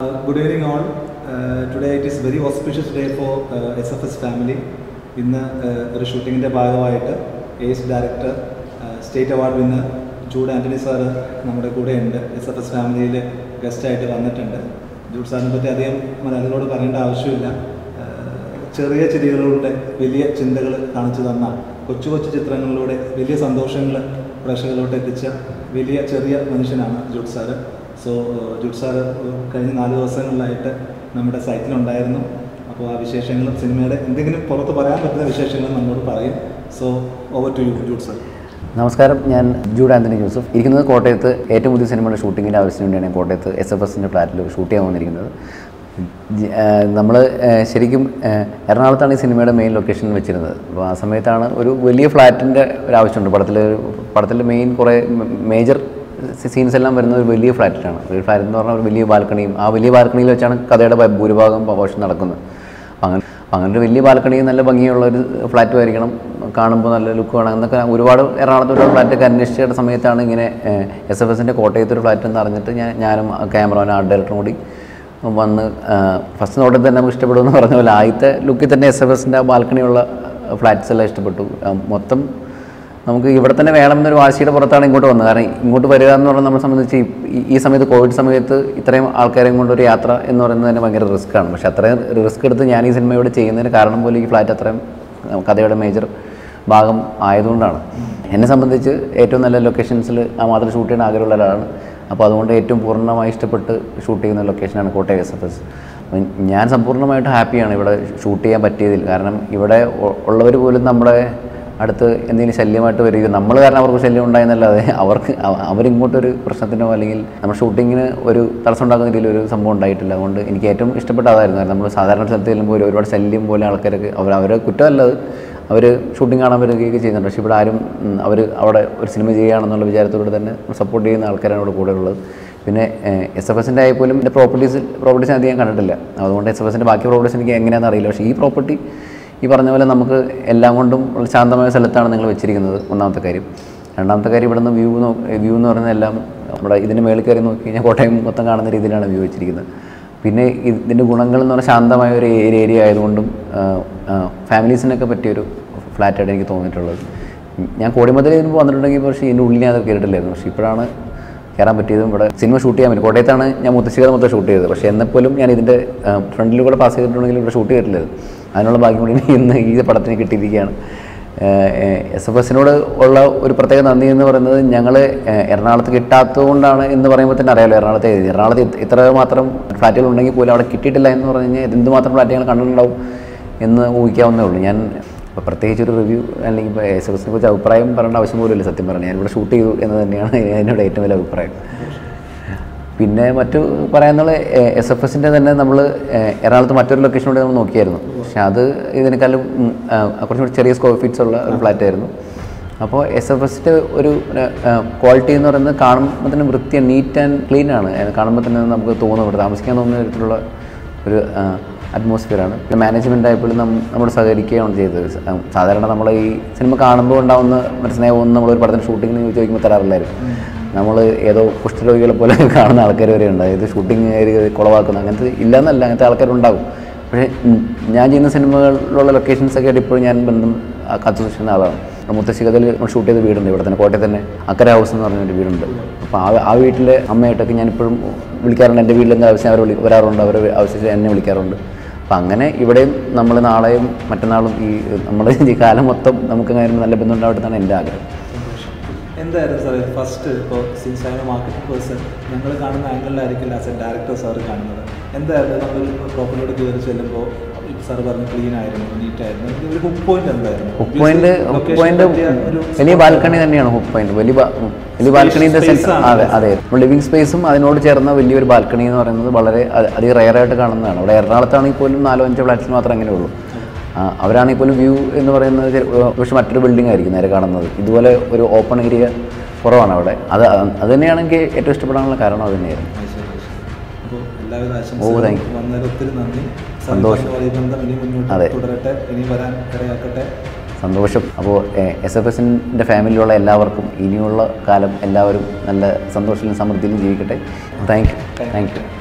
Good evening all today it is very auspicious day for S F S family ഇന്ന് uh, ഒരു ഷൂട്ടിങ്ങിൻ്റെ ഭാഗമായിട്ട് ace director state award winner Jude Antony sir നമ്മുടെ കൂടെ ഉണ്ട് എസ് എഫ് എസ് ഫാമിലിയിൽ ഗസ്റ്റായിട്ട് വന്നിട്ടുണ്ട് ജൂഡ് സാറിനെ പറ്റി അധികം മലയാളികളോട് പറയേണ്ട ആവശ്യമില്ല Uh, ചെറിയ ചിരികളിലൂടെ വലിയ ചിന്തകൾ കാണിച്ചു തന്ന കൊച്ചു കൊച്ചു ചിത്രങ്ങളിലൂടെ വലിയ സന്തോഷങ്ങൾ പ്രേക്ഷകരിലോട്ട് എത്തിച്ച വലിയ ചെറിയ മനുഷ്യനാണ് Jude sir so Jude sir കഴിഞ്ഞ നാല് ദിവസങ്ങളിലായിട്ട് നമ്മുടെ സൈറ്റിലുണ്ടായിരുന്നു അപ്പോൾ ആ വിശേഷങ്ങളും സിനിമയുടെ എന്തെങ്കിലും പുറത്ത് പറയാൻ പറ്റുന്ന വിശേഷങ്ങളും നമ്മളോട് പറയും so over to you Jude sir നമസ്കാരം ഞാൻ ജൂഡ് ആന്റണി ജോസഫ് ഇരിക്കുന്നത് കോട്ടയത്ത് ഏറ്റവും പുതിയ സിനിമയുടെ ഷൂട്ടിങ്ങിൻ്റെ ആവശ്യത്തിന് വേണ്ടിയാണ് ഞാൻ കോട്ടയത്ത് എസ് എഫ് എസിൻ്റെ ഫ്ലാറ്റിൽ ഷൂട്ട് ചെയ്യാൻ വന്നിരിക്കുന്നത് നമ്മൾ ശരിക്കും ആ, എറണാകുളത്താണ് ഈ സിനിമയുടെ മെയിൻ ലൊക്കേഷൻ വെച്ചിരുന്നത് അപ്പോൾ ആ സമയത്താണ് ഒരു വലിയ ഫ്ലാറ്റിൻ്റെ ഒരു ആവശ്യമുണ്ട് പടത്തിൽ പടത്തിൽ മെയിൻ കുറേ മേജർ സീൻസ് എല്ലാം വരുന്നത് ഒരു വലിയ ഫ്ലാറ്റിലാണ് ഒരു ഫ്ലാറ്റ് എന്ന് പറഞ്ഞാൽ ഒരു വലിയ ബാൽക്കണിയും ആ വലിയ ബാൽക്കണിയിൽ വെച്ചാണ് കഥയുടെ ഭ- ഭൂരിഭാഗം പോർഷൻ നടക്കുന്നത് അപ്പം അങ്ങനെ അപ്പം അങ്ങനെ ഒരു വലിയ ബാൽക്കണി നല്ല ഭംഗിയുള്ള ഒരു ഫ്ലാറ്റും ആയിരിക്കണം കാണുമ്പോൾ നല്ല ലുക്ക് വേണം എന്നൊക്കെ ഒരുപാട് എറണാകുളത്ത് ഒരു ഫ്ലാറ്റൊക്കെ അന്വേഷിച്ച സമയത്താണ് ഇങ്ങനെ എസ് എഫ് എസിൻ്റെ കോട്ടയത്ത് ഒരു ഫ്ലാറ്റ് എന്ന് അറിഞ്ഞിട്ട് ഞാൻ ഞാനും ക്യാമറമാനും ആർട്ട് ഡയറക്ടറും കൂടി വന്ന് ഫസ്റ്റ് നോട്ടിൽ തന്നെ നമുക്ക് ഇഷ്ടപ്പെടുമെന്ന് പറഞ്ഞ പോലെ ആദ്യത്തെ ലുക്കിൽ തന്നെ എസ് എഫ് എസിൻ്റെ ബാൽക്കണിയുള്ള ഫ്ലാറ്റ്സ് എല്ലാം ഇഷ്ടപ്പെട്ടു ആ, മൊത്തം നമുക്ക് ഇവിടെ തന്നെ വേണമെന്നൊരു വാശിയുടെ പുറത്താണ് ഇങ്ങോട്ട് വന്നത് കാരണം ഇങ്ങോട്ട് വരിക എന്ന് പറഞ്ഞാൽ നമ്മളെ സംബന്ധിച്ച് ഈ- ഈ സമയത്ത് കോവിഡ് സമയത്ത് ഇത്രയും ആൾക്കാരെയും കൊണ്ടൊരു യാത്ര എന്ന് പറയുന്നത് തന്നെ ഭയങ്കര റിസ്ക്കാണ് പക്ഷേ അത്രയും റിസ്ക് എടുത്ത് ഞാൻ ഈ സിനിമയോട് ചെയ്യുന്നതിന് കാരണം പോലും ഈ ഫ്ലാറ്റ് അത്രയും ആ, കഥയുടെ മേജർ ഭാഗം ആയതുകൊണ്ടാണ് എന്നെ സംബന്ധിച്ച് ഏറ്റവും നല്ല ലൊക്കേഷൻസിൽ ആ മാത്രം ഷൂട്ട് ചെയ്യാൻ ആഗ്രഹമുള്ള ഒരാളാണ് അപ്പോൾ അതുകൊണ്ട് ഏറ്റവും പൂർണ്ണമായി ഇഷ്ടപ്പെട്ട് ഷൂട്ട് ചെയ്യുന്ന ലൊക്കേഷനാണ് കോട്ടയം എസ് എഫ് എസ് അപ്പം ഞാൻ സമ്പൂർണ്ണമായിട്ട് ഹാപ്പിയാണ് ഇവിടെ ഷൂട്ട് ചെയ്യാൻ പറ്റിയതിൽ കാരണം ഇവിടെ ഉള്ളവർ പോലും നമ്മുടെ അടുത്ത് എന്തെങ്കിലും ശല്യമായിട്ട് വരികയോ നമ്മൾ കാരണം അവർക്ക് ശല്യം ഉണ്ടായെന്നല്ലാതെ അവർക്ക് അവ- അവരിങ്ങോട്ടൊരു പ്രശ്നത്തിനോ അല്ലെങ്കിൽ നമ്മുടെ ഷൂട്ടിങ്ങിന് ഒരു തടസ്സം ഉണ്ടാക്കുന്ന രീതിയിൽ ഒരു സംഭവം ഉണ്ടായിട്ടില്ല അതുകൊണ്ട് എനിക്ക് ഏറ്റവും ഇഷ്ടപ്പെട്ട അതായിരുന്നു കാരണം നമ്മൾ സാധാരണ സ്ഥലത്ത് ചെല്ലുമ്പോൾ ഒരു- ഒരുപാട് ശല്യം പോലെ ആൾക്കാരൊക്കെ അവർ അവരെ കുറ്റമല്ലത് അവർ ഷൂട്ടിംഗ് കാണാൻ വരികയൊക്കെ ചെയ്യുന്നുണ്ട് പക്ഷേ ഇവിടെ ആരും അവർ അവിടെ ഒരു സിനിമ ചെയ്യുകയാണെന്നുള്ള വിചാരത്തോടെ തന്നെ സപ്പോർട്ട് ചെയ്യുന്ന ആൾക്കാരാണ് ഇവിടെ കൂടെ ഉള്ളത് പിന്നെ എസ് എഫ് എസിൻ്റെ ആയി പോലും എൻ്റെ പ്രോപ്പർട്ടീസ് പ്രോപ്പർട്ടീസ് അധികം കണ്ടിട്ടില്ല അതുകൊണ്ട് എസ് എഫ് എസിൻ്റെ ബാക്കി പ്രോപ്പർട്ടീസ് എനിക്ക് എങ്ങനെയാണെന്ന് അറിയില്ല പക്ഷേ ഈ പ്രോപ്പർട്ടി ഈ പറഞ്ഞ പോലെ നമുക്ക് എല്ലാം കൊണ്ടും വളരെ ശാന്തമായ സ്ഥലത്താണ് നിങ്ങൾ വെച്ചിരിക്കുന്നത് ഒന്നാമത്തെ കാര്യം രണ്ടാമത്തെ കാര്യം ഇവിടെ നിന്ന് വ്യൂ വ്യൂ എന്ന് പറയുന്നത് എല്ലാം നമ്മുടെ ഇതിൻ്റെ മേളിൽ കയറി നോക്കി കഴിഞ്ഞാൽ കോട്ടയം മൊത്തം കാണുന്ന രീതിയിലാണ് വ്യൂ വെച്ചിരിക്കുന്നത് പിന്നെ ഇതിൻ്റെ ഗുണങ്ങൾ എന്ന് പറഞ്ഞാൽ ശാന്തമായ ഒരു ഏരിയ ഏരിയ ആയതുകൊണ്ടും ഫാമിലീസിനൊക്കെ പറ്റിയൊരു ഫ്ലാറ്റായിട്ട് എനിക്ക് തോന്നിയിട്ടുള്ളത് ഞാൻ കോടിമതിൽ ഇതിന് വന്നിട്ടുണ്ടെങ്കിൽ പക്ഷേ ഇതിൻ്റെ ഉള്ളിൽ ഞാൻ അത് കയറിയിട്ടില്ലായിരുന്നു പക്ഷേ ഇപ്പോഴാണ് കയറാൻ പറ്റിയതും ഇവിടെ സിനിമ ഷൂട്ട് ചെയ്യാൻ പറ്റും കോട്ടയത്താണ് ഞാൻ മുത്തശ്ശികത മൊത്തം ഷൂട്ട് ചെയ്തത് പക്ഷേ എന്നെപ്പോലും ഞാൻ ഇതിൻ്റെ ഫ്രണ്ടിൽ കൂടെ പാസ് ചെയ്തിട്ടുണ്ടെങ്കിൽ ഇവിടെ ഷൂട്ട് ചെയ്തിട്ടില്ലത് അതിനുള്ള ഭാഗ്യം കൂടി എനിക്ക് ഇന്ന് ഈ പടത്തിന് കിട്ടിയിരിക്കുകയാണ് എസ് എഫ് എസിനോട് ഉള്ള ഒരു പ്രത്യേക നന്ദി എന്ന് പറയുന്നത് ഞങ്ങൾ എറണാകുളത്ത് കിട്ടാത്തതുകൊണ്ടാണ് എന്ന് പറയുമ്പോൾ തന്നെ അറിയാലോ എറണാകുളത്തെ എറണാകുളത്ത് ഇത് ഇത്ര മാത്രം ഫ്ലാറ്റുകൾ ഉണ്ടെങ്കിൽ പോലും അവിടെ കിട്ടിയിട്ടില്ല എന്ന് പറഞ്ഞു കഴിഞ്ഞാൽ എന്തുമാത്രം ഫ്ലാറ്റുകൾ കണ്ടിട്ടുണ്ടാവും എന്ന് ഊഹിക്കാവുന്നേ ഉള്ളൂ ഞാൻ ഇപ്പോൾ പ്രത്യേകിച്ച് ഒരു റിവ്യൂ അല്ലെങ്കിൽ ഇപ്പോൾ എസ് എഫ് എസിനെ കുറിച്ച് അഭിപ്രായം പറയേണ്ട ആവശ്യം പോലും ഇല്ല സത്യം പറഞ്ഞാൽ ഞാനിവിടെ ഷൂട്ട് ചെയ്തു എന്ന് തന്നെയാണ് എന്നോട് ഏറ്റവും വലിയ അഭിപ്രായം പിന്നെ മറ്റു പറയാനുള്ള എസ് എഫ് എസിൻ്റെ തന്നെ നമ്മൾ എറണാകുളത്ത് മറ്റൊരു ലൊക്കേഷനോട് നമ്മൾ നോക്കിയായിരുന്നു പക്ഷെ അത് ഇതിനേക്കാളും ഉം, ആ, കുറച്ചും കൂടി ചെറിയ സ്ക്വയർ ഫീറ്റ്സ് ഉള്ള ഒരു ഫ്ലാറ്റ് ആയിരുന്നു അപ്പോൾ എസ് എഫ് എസിൻ്റെ ഒരു ക്വാളിറ്റി എന്ന് പറയുന്നത് കാണുമ്പോൾ തന്നെ വൃത്തിയാണ് നീറ്റ് ആൻഡ് ക്ലീൻ ആണ് അത് കാണുമ്പോൾ തന്നെ നമുക്ക് തോന്നും ഇവിടെ താമസിക്കാൻ തോന്നുന്ന തരത്തിലുള്ള ഒരു അറ്റ്മോസ്ഫിയറാണ് പിന്നെ മാനേജ്മെൻ്റ് ആയപ്പോഴും നം നമ്മൾ സഹകരിക്കുകയാണ് ചെയ്തത് സ- ആ, സാധാരണ നമ്മൾ ഈ സിനിമ കാണുമ്പോൾ ഉണ്ടാവുന്ന ഒരു സ്നേഹമൊന്നും നമ്മളൊരു പടത്തിന് ഷൂട്ടിങ്ങിന് ചോദിക്കുമ്പോൾ തരാറില്ലായിരുന്നു നമ്മൾ ഏതോ കുഷ്ഠരോഗികളെ പോലെ കാണുന്ന ആൾക്കാർ വരെ ഉണ്ട് അതായത് ഷൂട്ടിങ് കുളവാക്കുന്ന അങ്ങനത്തെ ഇല്ലയെന്നല്ല അങ്ങനത്തെ ആൾക്കാരുണ്ടാവും പക്ഷേ ഉം, ഞാൻ ചെയ്യുന്ന സിനിമകളിലുള്ള ലൊക്കേഷൻസൊക്കെ ആയിട്ട് ഇപ്പോഴും ഞാൻ ബന്ധം ആ, കാത്തു സൂക്ഷിക്കുന്ന ആളാണ് മുത്തശ്ശികതിൽ ഷൂട്ട് ചെയ്ത വീടുണ്ട് ഇവിടെ തന്നെ കോട്ടയത്ത് തന്നെ അക്കര ഹൗസ് എന്ന് പറഞ്ഞൊരു വീടുണ്ട് അപ്പോൾ ആ ആ വീട്ടിലെ അമ്മയായിട്ടൊക്കെ ഞാൻ ഇപ്പോഴും വിളിക്കാറുണ്ട് എൻ്റെ വീട്ടിൽ എന്താ ആവശ്യം അവർ വിളി വരാറുണ്ട് അവർ ആവശ്യത്തിൽ എന്നെ വിളിക്കാറുണ്ട് അപ്പം അങ്ങനെ ഇവിടെയും നമ്മൾ നാളെയും മറ്റന്നാളും ഈ നമ്മുടെ ഈ കാലം മൊത്തം നമുക്ക് അങ്ങനെ നല്ല ബന്ധം ഉണ്ടാവട്ടെന്നാണ് എൻ്റെ ആഗ്രഹം എന്തായിരുന്നു സാറേ ഫസ്റ്റ് ഇപ്പോൾ സിൻസ് ഐ മാർക്കറ്റിംഗ് പേഴ്സൺ ഞങ്ങൾ കാണുന്ന ആംഗിളിലായിരിക്കില്ല ആസ് എ ഡയറക്ടർ സാർ കാണുന്നത് എന്തായിരുന്നു നമ്മൾ പ്രോപ്പർട്ടിയോട് കയറി ചെല്ലുമ്പോൾ സാർ പറഞ്ഞു ക്ലീൻ ആയിരുന്നു നീറ്റ് ആയിരുന്നു ഒരു ഹുക്ക് പോയിന്റ് എന്തായിരുന്നു hook point hook Location point പറ്റിയ ഒരു വലിയ ബാൽക്കണി തന്നെയാണ് ഹുക്ക് പോയിന്റ് വലിയ ബാ- വലിയ ബാൽക്കണിന്റെ space സെൻസ് ആണ്. അതെ അതെ ലിവിങ് സ്പേസും അതിനോട് ചേർന്ന വലിയൊരു ബാൽക്കണി എന്ന് പറയുന്നത് വളരെ അത് അധികം റയർ ആയിട്ട് കാണുന്നതാണ് ഇവിടെ എറണാകുളത്താണെങ്കിൽ പോലും നാലോ അഞ്ചോ ഫ്ലാറ്റ്സിൽ മാത്രമേ അങ്ങനെ ഉള്ളൂ ആ, അവരാണെങ്കിൽ പോലും വ്യൂ എന്ന് പറയുന്നത് ചെ- പക്ഷെ മറ്റൊരു ബിൽഡിംഗ് ആയിരിക്കും നേരെ കാണുന്നത് ഇതുപോലെ ഒരു ഓപ്പൺ ഏരിയ കുറവാണ് അവിടെ അത് അത് തന്നെയാണ് എനിക്ക് ഏറ്റവും ഇഷ്ടപ്പെടാനുള്ള കാരണം അത് തന്നെയായിരുന്നു അപ്പോൾ എല്ലാവിധ ഓ, ആശംസകളും thank you. വന്നതിൽ ഒത്തിരി നന്ദി സന്തോഷം. സാർ ഈ ബന്ധം ഇനി മുന്നോട്ട് അതെ. തുടരട്ടെ ഇനി വരാൻ ഇടയാക്കട്ടെ സന്തോഷം അപ്പോൾ എസ് എഫ് എസിൻ്റെ ഫാമിലിയിലുള്ള എല്ലാവർക്കും ഇനിയുള്ള കാലം എല്ലാവരും നല്ല സന്തോഷത്തിലും സമൃദ്ധിയിലും ജീവിക്കട്ടെ താങ്ക് യു താങ്ക് യു